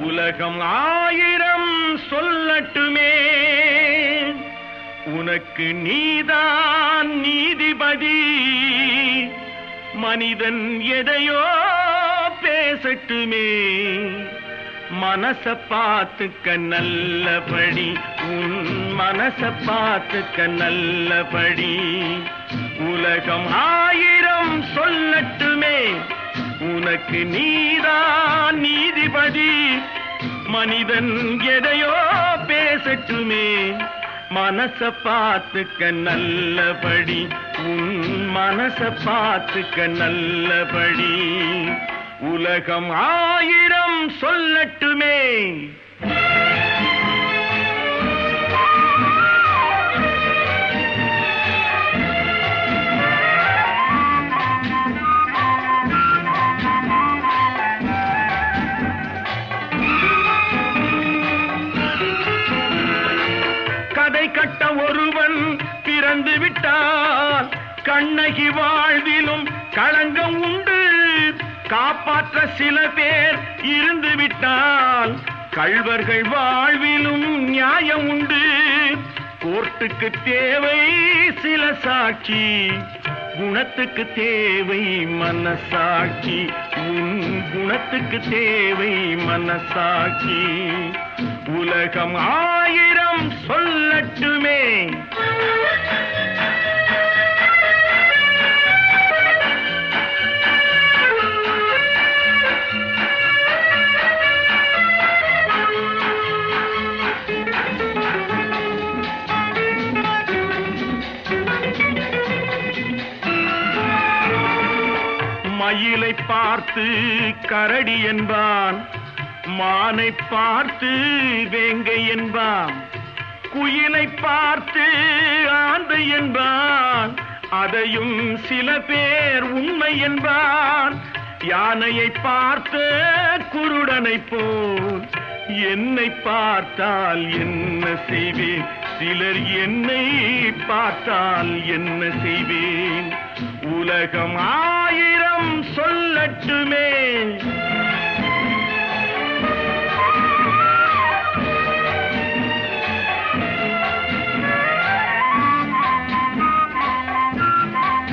உலகம் ஆயிரம் சொல்லட்டுமே உனக்கு நீதான் நீதிபதி மனிதன் எதையோ பேசட்டுமே மனச பார்த்துக்க நல்லபடி உன் மனச பார்த்துக்க நல்லபடி உலகம் ஆயிரம் சொல்லட்டுமே உனக்கு நீதான் நீதிபதி மனிதன் எதையோ பேசட்டுமே மனச பார்த்துக்க நல்லபடி உன் மனச பார்த்துக்க நல்லபடி உலகம் ஆயிரம் சொல்லட்டுமே கதை கட்ட ஒருவன் பிறந்து விட்டால் கண்ணகி வாழ்விலும் களங்கம் உண்டு காப்பாற்ற சில பேர் இருந்து விட்டால் கள்வர்கள் வாழ்விலும் நியாயம் உண்டு கோர்ட்டுக்கு தேவை சில சாட்சி குணத்துக்கு தேவை மனசாட்சி உன் குணத்துக்கு தேவை மனசாட்சி உலகம் ஆயிரம் சொல்லட்டுமே மயிலை பார்த்து கரடி என்பான் மானை பார்த்து வேங்கை என்பான் குயிலை பார்த்து ஆந்தை என்பான் அதையும் சில பேர் உண்மை என்பான் யானையை பார்த்த குருடனை போல் என்னை பார்த்தால் என்ன செய்வேன் சிலர் என்னை பார்த்தால் என்ன செய்வேன் உலகம் ஆயிரம் சொல்லட்டுமே